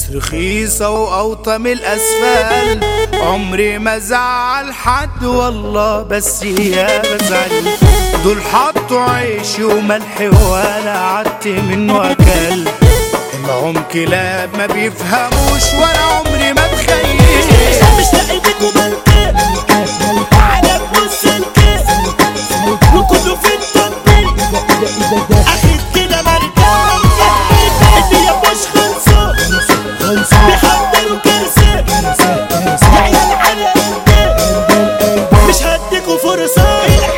ناس رخيصة وأوطى من الأسفل عمري ما زعل حد والله بس يا بزعل دول حطوا عيشي وملحي وأنا قعدت منه أكل طلعهم كلاب ما بيفهموش وأنا عمري ما اتخيل مش لاقي بيكم ملكة على بص الكيس وكله في التطبيق اخد كده مركان الدنيا مش خلصان بيحضروا كرسي عيال على قلبي مش هديكوا فرصة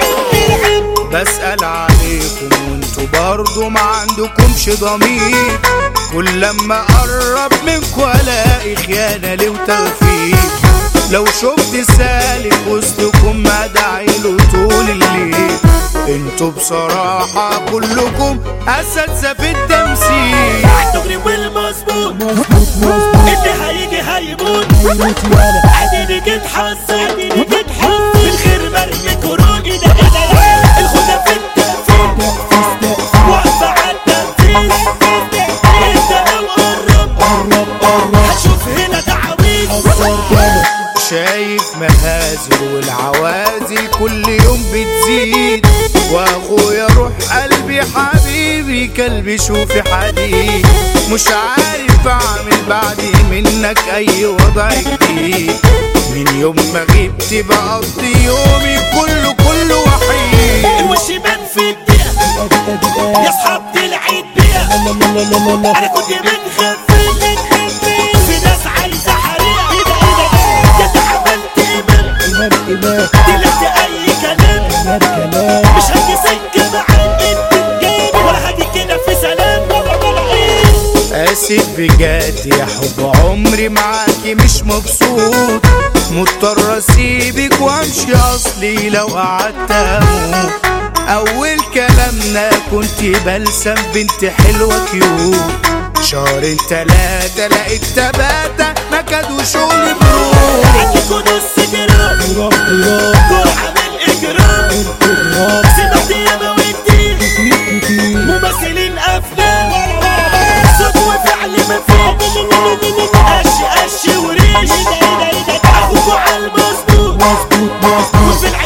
بسأل عليكم وانتوا برضو ما عندكمش ضمير كل لما اقرب منكوا الاقي خيانة ليه وتغفير لو شفت سالك وسطكم ادعي له طول الليل انتوا بصراحة كلكم اساتذة في التمثيل الدغري والمظبوط اللي هيجي هيموت اديني جيت حظ اديني جيت حظ بالخير مرمي كرون ايه ده ايه ده الخدة في التنفيذ واقفة على التنفيذ انت لو قرب هتشوف هنا تعويض شايف مهازل والعوازل كل يوم بتزيد واخويا روح قلبي حبيبي كلبي شوفي حديد مش عارف اعمل بعدي منك اي وضع جديد من يوم ما غبت بقضي يومي كله كله وحيد الوش يبان في الدقيقة يا اصحاب العيد بيها انا كنت متخفي في ناس عايزة حريقة ايه ده ايه ده يا ده عملت ايمان طلعت اي كلام مش هاجي سكة مع البنت ولا هاجي كده في سلام ولا ولا ايه اسف بجد يا حب عمري معاكي مش مبسوط مضطر اسيبك وامشي اصلي لو قعدت اموت اول كلامنا كنت بلسم بنت حلوه كيوت شهرين تلاتة لقيت تباتة نكد وشغل بروح عندكوا نص جرام دول عامل اجرام سمعت ياما وكتير ممثلين افلام صوت وفعل مفيش قش قش وريش اخوكوا على المظبوط وفي العين